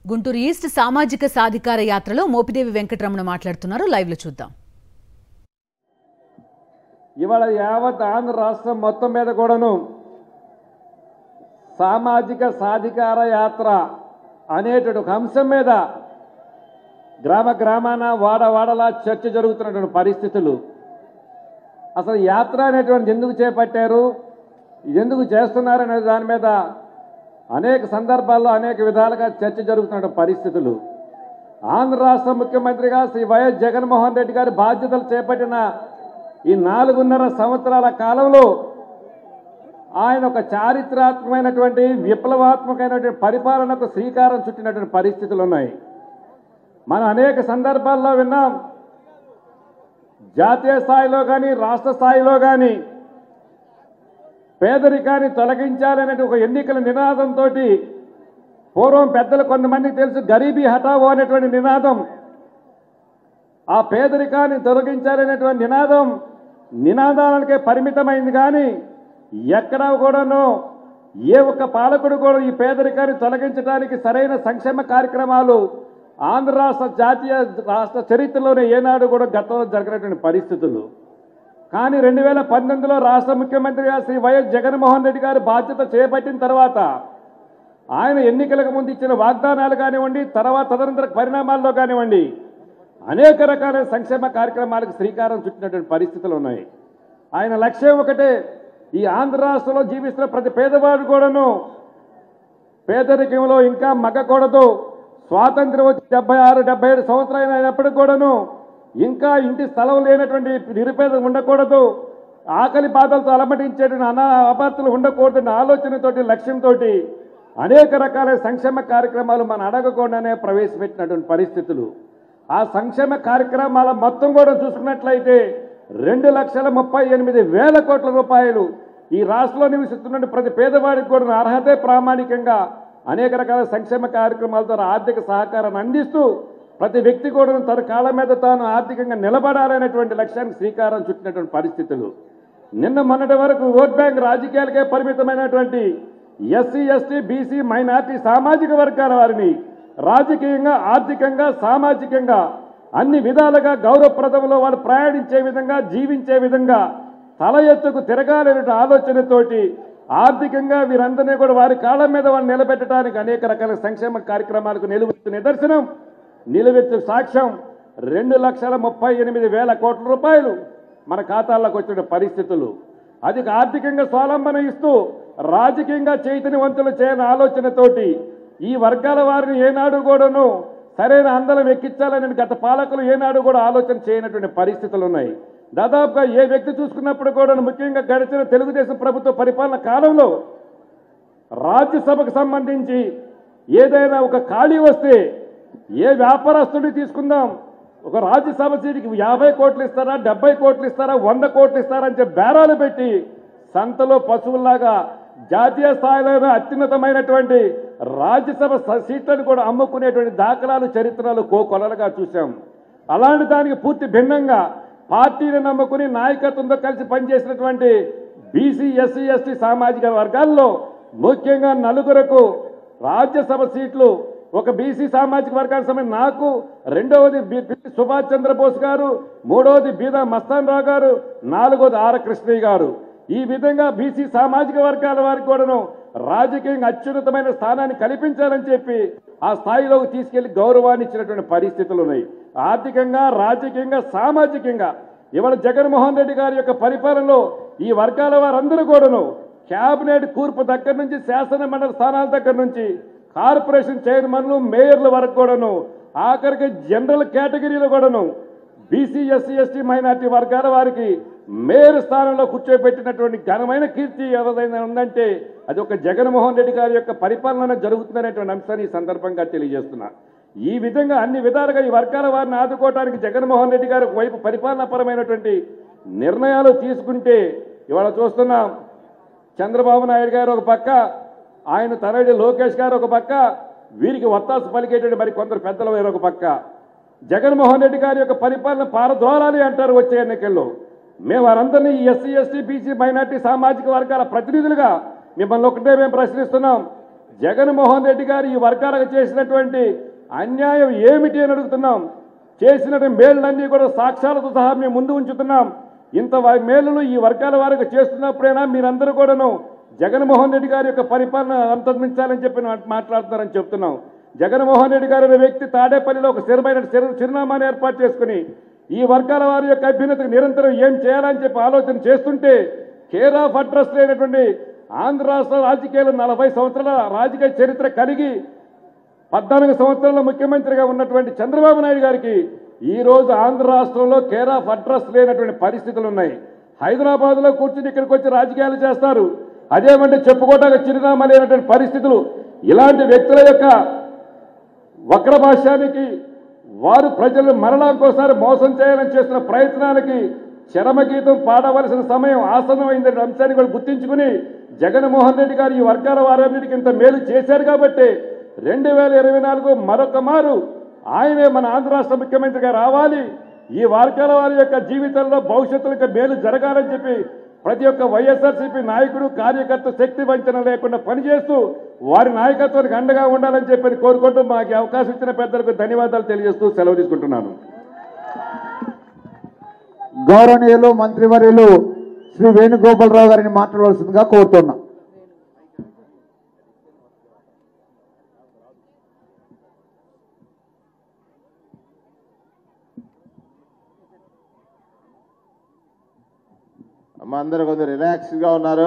Guntur east సామాజిక సాధికార యాత్రలో మోపిదేవి వెంకటరమణ మాట్లాడుతున్నారు లైవ్ లో చూద్దాం ఇవాళ యావత్ ఆంధ్ర రాష్ట్రం మొత్తం మీద కూడాను సామాజిక సాధికార యాత్ర అనేటువంటి ఒక అంశం మీద గ్రామ గ్రామాన వాడ వాడలా చర్చ జరుగుతున్నటువంటి పరిస్థితులు అసలు యాత్ర అనేటువంటి ఎందుకు చేపట్టారు ఇది ఎందుకు చేస్తున్నారు అనే దాని మీద అనేక సందర్భాల్లో అనేక విధాలుగా చర్చ జరుగుతున్న పరిస్థితులు ఆంధ్ర రాష్ట్ర ముఖ్యమంత్రిగా శ్రీ వైఎస్ జగన్మోహన్ రెడ్డి గారి బాధ్యతలు చేపట్టిన ఈ నాలుగున్నర సంవత్సరాల కాలంలో ఆయన ఒక చారిత్రాత్మకమైనటువంటి విప్లవాత్మకమైనటువంటి పరిపాలనకు శ్రీకారం చుట్టినటువంటి పరిస్థితులు ఉన్నాయి మనం అనేక సందర్భాల్లో విన్నాం జాతీయ స్థాయిలో కానీ రాష్ట్ర స్థాయిలో కానీ పేదరికాన్ని తొలగించాలనే ఒక ఎన్నికల నినాదంతో పూర్వం పెద్దలు కొంతమందికి తెలుసు గరీబీ హఠావో అనేటువంటి నినాదం ఆ పేదరికాన్ని తొలగించాలనేటువంటి నినాదం నినాదాలకే పరిమితమైంది కానీ ఎక్కడా కూడాను ఏ ఒక్క పాలకుడు కూడా ఈ పేదరికాన్ని తొలగించడానికి సరైన సంక్షేమ కార్యక్రమాలు ఆంధ్ర రాష్ట్ర జాతీయ రాష్ట్ర చరిత్రలోనే ఏనాడు కూడా గతంలో జరిగినటువంటి పరిస్థితులు కానీ రెండు వేల పంతొమ్మిదిలో రాష్ట్ర ముఖ్యమంత్రిగా శ్రీ వైఎస్ జగన్మోహన్ రెడ్డి గారు బాధ్యత చేపట్టిన తర్వాత ఆయన ఎన్నికలకు ముందు ఇచ్చిన వాగ్దానాలు కానివ్వండి తర్వాత తదనంతర పరిణామాల్లో కానివ్వండి అనేక రకాల సంక్షేమ కార్యక్రమాలకు శ్రీకారం చుట్టినటువంటి పరిస్థితులు ఉన్నాయి ఆయన లక్ష్యం ఒకటే ఈ ఆంధ్ర రాష్ట్రంలో జీవిస్తున్న ప్రతి పేదవాడు కూడాను పేదరికంలో ఇంకా మగ్గకూడదు స్వాతంత్ర్యం వచ్చి డెబ్బై ఆరు డెబ్బై ఏడు సంవత్సరాలు అయినప్పటికీ కూడాను ఇంకా ఇంటి స్థలం లేనటువంటి నిరుపేద ఉండకూడదు ఆకలి బాధలతో అలమటించేటువంటి అనా అపార్తలు ఉండకూడదన్న ఆలోచనతోటి లక్ష్యంతో అనేక రకాల సంక్షేమ కార్యక్రమాలు మనం అడగకుండానే ప్రవేశపెట్టినటువంటి పరిస్థితులు ఆ సంక్షేమ కార్యక్రమాల మొత్తం కూడా చూసుకున్నట్లయితే రెండు లక్షల ముప్పై ఎనిమిది వేల కోట్ల రూపాయలు ఈ రాష్ట్రంలో నివసిస్తున్న ప్రతి పేదవాడికి కూడా అర్హతే ప్రామాణికంగా అనేక రకాల సంక్షేమ కార్యక్రమాల ద్వారా ఆర్థిక సహకారాన్ని అందిస్తూ ప్రతి వ్యక్తి కూడా తన కాళ్ళ మీద తాను ఆర్థికంగా నిలబడాలనేటువంటి లక్ష్యానికి శ్రీకారం చుట్టినటువంటి పరిస్థితులు నిన్న మొన్నటి వరకు ఓట్ బ్యాంక్ రాజకీయాలకే పరిమితమైనటువంటి ఎస్సీ ఎస్టీ బీసీ మైనార్టీ సామాజిక వర్గాల వారిని రాజకీయంగా ఆర్థికంగా సామాజికంగా అన్ని విధాలుగా గౌరవప్రదంలో వాళ్ళు ప్రయాణించే విధంగా జీవించే విధంగా తల ఎత్తుకు తిరగాలనే ఆలోచనతోటి ఆర్థికంగా వీరందరినీ కూడా వారి కాళ్ళ మీద వాళ్ళు నిలబెట్టడానికి అనేక రకాల సంక్షేమ కార్యక్రమాలకు నిలువెత్తు నిదర్శనం నిలువెత్తు సాక్ష్యం రెండు లక్షల ముప్పై ఎనిమిది వేల కోట్ల రూపాయలు మన ఖాతాల్లోకి వచ్చిన పరిస్థితులు అది ఆర్థికంగా స్వాలంబన ఇస్తూ రాజకీయంగా చైతన్యవంతులు చేయని ఆలోచనతోటి ఈ వర్గాల వారిని ఏనాడు కూడాను సరైన అందలం ఎక్కించాలని గత పాలకులు ఏనాడు కూడా ఆలోచన చేయనటువంటి పరిస్థితులు ఉన్నాయి దాదాపుగా ఏ వ్యక్తి చూసుకున్నప్పుడు కూడా ముఖ్యంగా గడిచిన తెలుగుదేశం ప్రభుత్వ పరిపాలన కాలంలో రాజ్యసభకు సంబంధించి ఏదైనా ఒక ఖాళీ వస్తే ఏ వ్యాపారస్తుడిని తీసుకుందాం ఒక రాజ్యసభ సీటుకి యాభై కోట్లు ఇస్తారా డెబ్బై కోట్లు ఇస్తారా వంద కోట్లు ఇస్తారా అని చెప్పి బేరాలు పెట్టి సంతలో పశువుల్లాగా జాతీయ స్థాయిలో అత్యున్నతమైనటువంటి రాజ్యసభ స- సీట్లను కూడా అమ్ముకునేటువంటి దాఖలాలు చరిత్రలు కోకొలలుగా చూశాం అలాంటి దానికి పూర్తి భిన్నంగా పార్టీని నమ్ముకుని నాయకత్వంతో కలిసి పనిచేసినటువంటి బీసీ ఎస్సీ ఎస్టీ సామాజిక వర్గాల్లో ముఖ్యంగా నలుగురకు రాజ్యసభ సీట్లు ఒక బీసీ సామాజిక వర్గానికి సంబంధించి నాకు రెండవది బి- బి- సుభాష్ చంద్రబోస్ గారు మూడవది బీదా మస్తాన్ రావు గారు నాలుగవది ఆర్ కృష్ణయ్య గారు ఈ విధంగా బీసీ సామాజిక వర్గాల వారికి కూడాను రాజకీయంగా అత్యున్నతమైన స్థానాన్ని కల్పించాలని చెప్పి ఆ స్థాయిలోకి తీసుకెళ్లి గౌరవాన్ని ఇచ్చినటువంటి పరిస్థితులు ఉన్నాయి ఆర్థికంగా రాజకీయంగా సామాజికంగా ఇవాళ జగన్మోహన్ రెడ్డి గారి యొక్క పరిపాలనలో ఈ వర్గాల వారందరూ కూడాను క్యాబినెట్ కూర్పు దగ్గర నుంచి శాసన మండలి స్థానాల దగ్గర నుంచి కార్పొరేషన్ చైర్మన్లు మేయర్ల వరకు కూడాను ఆఖరికి జనరల్ కేటగిరీలో కూడాను బీసీ ఎస్సీ ఎస్టీ మైనార్టీ వర్గాల వారికి మేయర్ స్థానంలో కూర్చోబెట్టినటువంటి ఘనమైన కీర్తి ఎవరైనా ఉందంటే అది ఒక జగన్మోహన్ రెడ్డి గారి యొక్క పరిపాలన జరుగుతుందనేటువంటి అంశాన్ని ఈ సందర్భంగా తెలియజేస్తున్నా ఈ విధంగా అన్ని విధాలుగా ఈ వర్గాల వారిని ఆదుకోవడానికి జగన్మోహన్ రెడ్డి గారు ఒకవైపు పరిపాలనాపరమైనటువంటి నిర్ణయాలు తీసుకుంటే ఇవాళ చూస్తున్నాం చంద్రబాబు నాయుడు గారు ఒక పక్క ఆయన తనయుడు లోకేష్ గారు ఒక పక్క వీరికి వత్తాసు పలికేటువంటి మరి కొందరు పెద్దల వేరు ఒక పక్క జగన్మోహన్ రెడ్డి గారి యొక్క పరిపాలన పారద్రోలాలి అంటారు వచ్చే ఎన్నికల్లో మేము వారందరినీ ఈ ఎస్సీ ఎస్టీ బీసీ మైనార్టీ సామాజిక వర్గాల ప్రతినిధులుగా మిమ్మల్ని ఒకటే మేము ప్రశ్నిస్తున్నాం జగన్మోహన్ రెడ్డి గారు ఈ వర్గాలకు చేసినటువంటి అన్యాయం ఏమిటి అని అడుగుతున్నాం చేసినటువంటి మేళ్ళన్నీ కూడా సాక్ష్యాలతో సహా మేము ముందు ఉంచుతున్నాం ఇంత వ- మేలులు ఈ వర్గాల వారికి చేస్తున్నప్పుడైనా మీరందరూ కూడాను జగన్మోహన్ రెడ్డి గారి యొక్క పరిపాలన అంతర్మించాలని చెప్పి మా- మాట్లాడుతున్నారని చెప్తున్నాం జగన్మోహన్ రెడ్డి గారు అనే వ్యక్తి తాడేపల్లిలో ఒక స్థిరమైన చిరు చిరునామాను ఏర్పాటు చేసుకుని ఈ వర్గాల వారి యొక్క అభ్యున్నతికి నిరంతరం ఏం చేయాలని చెప్పి ఆలోచన చేస్తుంటే కేర్ ఆఫ్ అడ్రస్ లేనటువంటి ఆంధ్ర రాష్ట్ర రాజకీయాలు నలభై సంవత్సరాల రాజకీయ చరిత్ర కలిగి పద్నాలుగు సంవత్సరాల ముఖ్యమంత్రిగా ఉన్నటువంటి చంద్రబాబు నాయుడు గారికి ఈ రోజు ఆంధ్ర రాష్ట్రంలో కేర్ ఆఫ్ అడ్రస్ లేనటువంటి పరిస్థితులు ఉన్నాయి హైదరాబాద్ లో కూర్చుని ఇక్కడికి వచ్చి రాజకీయాలు చేస్తారు అదేమంటే చెప్పుకోవడానికి చిరునామా లేనటువంటి పరిస్థితులు ఇలాంటి వ్యక్తుల యొక్క వక్రభాష్యానికి వారు ప్రజలు మరలా ఇంకోసారి మోసం చేయాలని చేస్తున్న ప్రయత్నాలకి చరమగీతం పాడవలసిన సమయం ఆసన్నమైందనే అంశాన్ని కూడా గుర్తించుకుని జగన్మోహన్ రెడ్డి గారు ఈ వర్గాల వారన్నిటికీ ఇంత మేలు చేశారు కాబట్టి రెండు వేల ఇరవై నాలుగు మరొక మారు ఆయనే మన ఆంధ్ర రాష్ట్ర ముఖ్యమంత్రిగా రావాలి ఈ వర్గాల వారి యొక్క జీవితంలో భవిష్యత్తులకు మేలు జరగాలని చెప్పి ప్రతి ఒక్క వైఎస్ఆర్సీపీ నాయకుడు కార్యకర్త శక్తి వంచన లేకుండా పనిచేస్తూ వారి నాయకత్వానికి అండగా ఉండాలని చెప్పి కోరుకుంటూ మాకు ఈ అవకాశం ఇచ్చిన పెద్దలకు ధన్యవాదాలు తెలియజేస్తూ సెలవు తీసుకుంటున్నాను గౌరవనీయులు మంత్రివర్యులు శ్రీ వేణుగోపాలరావు గారిని మాట్లాడవలసిందిగా కోరుతున్నా అమ్మ అందరూ కొంచెం రిలాక్స్గా ఉన్నారు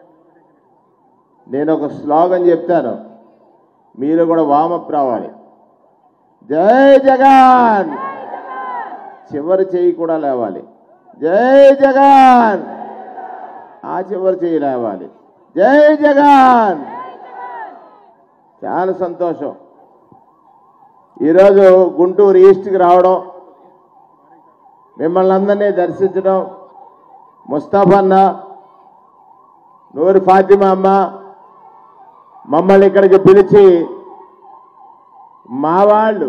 నేను ఒక స్లోగన్ చెప్తాను మీరు కూడా వామప్ రావాలి జై జగన్ చివరి చెయ్యి కూడా లేవాలి జై జగన్ ఆ చివరి చెయ్యి లేవాలి జై జగన్ చాలా సంతోషం ఈరోజు గుంటూరు ఈస్ట్కి రావడం మిమ్మల్ని అందరినీ దర్శించడం ముస్తాఫా అన్న నూరి ఫాతిమా అమ్మ మమ్మల్ని ఇక్కడికి పిలిచి మా వాళ్ళు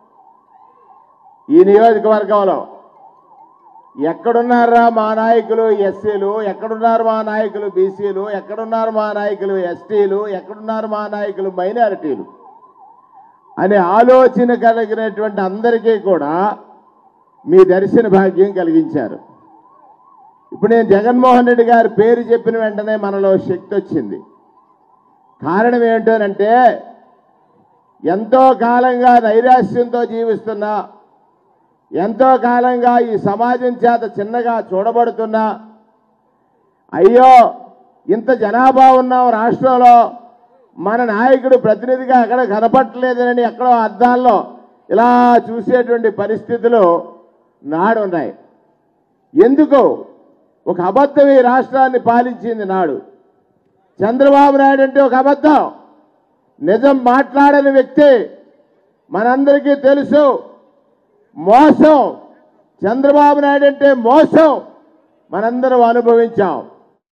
ఈ నియోజకవర్గంలో ఎక్కడున్నారా మా నాయకులు ఎస్సీలు ఎక్కడున్నారు మా నాయకులు బీసీలు ఎక్కడున్నారు మా నాయకులు ఎస్టీలు ఎక్కడున్నారు మా నాయకులు మైనారిటీలు అనే ఆలోచన కలిగినటువంటి అందరికీ కూడా మీ దర్శన భాగ్యం కలిగించారు ఇప్పుడు నేను జగన్మోహన్ రెడ్డి గారి పేరు చెప్పిన వెంటనే మనలో శక్తి వచ్చింది కారణం ఏంటోనంటే ఎంతో కాలంగా నైరాశ్యంతో జీవిస్తున్నా ఎంతో కాలంగా ఈ సమాజం చేత చిన్నగా చూడబడుతున్నా అయ్యో ఇంత జనాభా ఉన్నాం రాష్ట్రంలో మన నాయకుడు ప్రతినిధిగా ఎక్కడ కనపట్టలేదని ఎక్కడో అద్దాల్లో ఇలా చూసేటువంటి పరిస్థితులు నాడున్నాయి ఎందుకు ఒక అబద్ధం ఈ రాష్ట్రాన్ని పాలించింది నాడు చంద్రబాబు నాయుడు అంటే ఒక అబద్ధం నిజం మాట్లాడని వ్యక్తి మనందరికీ తెలుసు మోసం చంద్రబాబు నాయుడు అంటే మోసం మనందరం అనుభవించాం